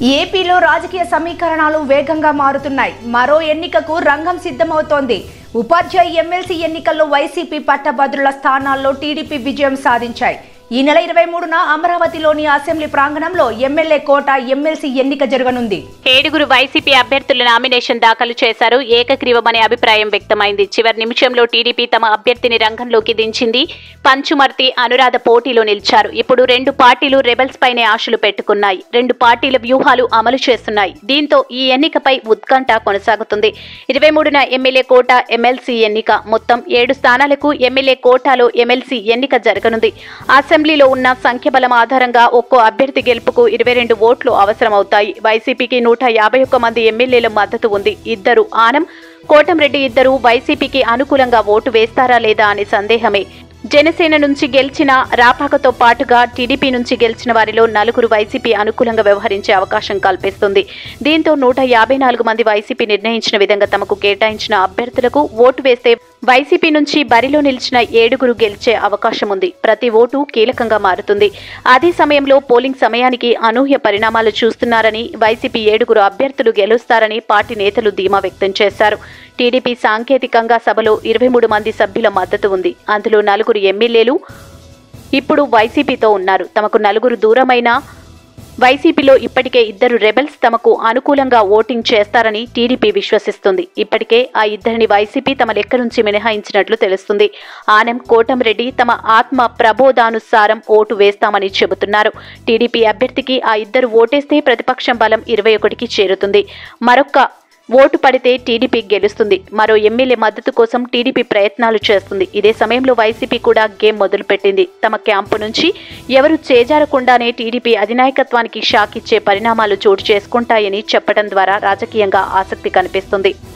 ఏపీలో రాజకీయ సమీకరణాలు వేగంగా మారుతున్నాయి మరో ఎన్నికకు రంగం సిద్ధమవుతోంది ఉపాధ్యాయ ఎమ్మెల్సీ ఎన్నికల్లో వైసీపీ పట్టభద్రుల స్థానాల్లో టీడీపీ విజయం సాధించాయి ఈ నెల ఇరవై మూడున అమరావతిలోని అసెంబ్లీ ప్రాంగణంలో ఎమ్మెల్యే కోట ఎమ్మెల్సీ ఎన్నిక జరగనుంది ఏడుగురు వైసీపీ అభ్యర్థులు నామినేషన్ దాఖలు చేశారు ఏకగ్రీవమనే అభిప్రాయం వ్యక్తమైంది చివరి నిమిషంలో టీడీపీ తమ అభ్యర్థిని రంగంలోకి దించింది పంచుమర్తి అనురాధ పోటీలో నిలిచారు ఇప్పుడు రెండు పార్టీలు రెబల్స్ పైనే ఆశలు పెట్టుకున్నాయి రెండు పార్టీల వ్యూహాలు అమలు చేస్తున్నాయి దీంతో ఈ ఎన్నికపై ఉత్కంఠ కొనసాగుతుంది ఇరవై మూడున ఎమ్మెల్యే కోట ఎమ్మెల్సీ ఎన్నిక మొత్తం ఏడు స్థానాలకు ఎమ్మెల్యే కోటాలో ఎమ్మెల్సీ ఎన్నిక జరగనుంది అసెంబ్లీలో ఉన్న సంఖ్యబలం ఆధారంగా ఒక్కో అభ్యర్థి గెలుపుకు ఇరవై రెండు ఓట్లు అవసరమవుతాయి వైసీపీకి నూట యాభై ఒక్క మంది ఎమ్మెల్యేల మద్దతు ఉంది ఇద్దరు ఆనం కోటంరెడ్డి ఇద్దరు వైసీపీకి అనుకూలంగా ఓటు వేస్తారా లేదా అనే సందేహమే జనసేన నుంచి గెలిచిన రాపాకతో పాటుగా టీడీపీ నుంచి గెలిచిన వారిలో నలుగురు వైసీపీ అనుకూలంగా వ్యవహరించే అవకాశం కల్పిస్తుంది దీంతో నూట యాభై నాలుగు మంది వైసీపీ నిర్ణయించిన విధంగా తమకు కేటాయించిన అభ్యర్థులకు ఓటు వేస్తే వైసీపీ నుంచి బరిలో నిలిచిన ఏడుగురు గెలిచే అవకాశం ఉంది ప్రతి ఓటు కీలకంగా మారుతుంది అదే సమయంలో పోలింగ్ సమయానికి అనూహ్య పరిణామాలు చూస్తున్నారని వైసీపీ ఏడుగురు అభ్యర్థులు గెలుస్తారని పార్టీ నేతలు ధీమా వ్యక్తం చేశారు టీడీపీ సాంకేతికంగా సభలో ఇరవై మూడు మంది సభ్యుల మద్దతు ఉంది అందులో నలుగురు ఎమ్మెల్యేలు ఇప్పుడు వైసీపీతో ఉన్నారు తమకు నలుగురు దూరమైన వైసీపీలో ఇప్పటికే ఇద్దరు రెబెల్స్ తమకు అనుకూలంగా ఓటింగ్ చేస్తారని టీడీపీ విశ్వసిస్తుంది ఇప్పటికే ఆ ఇద్దరిని వైసీపీ తమ లెక్క నుంచి మినహాయించినట్లు తెలుస్తుంది ఆనం కోటంరెడ్డి తమ ఆత్మ ప్రబోధానుసారం ఓటు వేస్తామని చెబుతున్నారు టీడీపీ అభ్యర్థికి ఆ ఇద్దరు ఓటేస్తే ప్రతిపక్షం బలం ఇరవై ఒకటికి చేరుతుంది మరొక్క ఓటు పడితే టీడీపీ గెలుస్తుంది మరో ఎమ్మెల్యే మద్దతు కోసం టీడీపీ ప్రయత్నాలు చేస్తుంది ఇదే సమయంలో వైసీపీ కూడా గేమ్ మొదలుపెట్టింది తమ క్యాంపు నుంచి ఎవరు చేజారకుండానే టీడీపీ అధినాయకత్వానికి షాక్ ఇచ్చే పరిణామాలు చోటు చేసుకుంటాయని చెప్పడం ద్వారా రాజకీయంగా ఆసక్తి కనిపిస్తుంది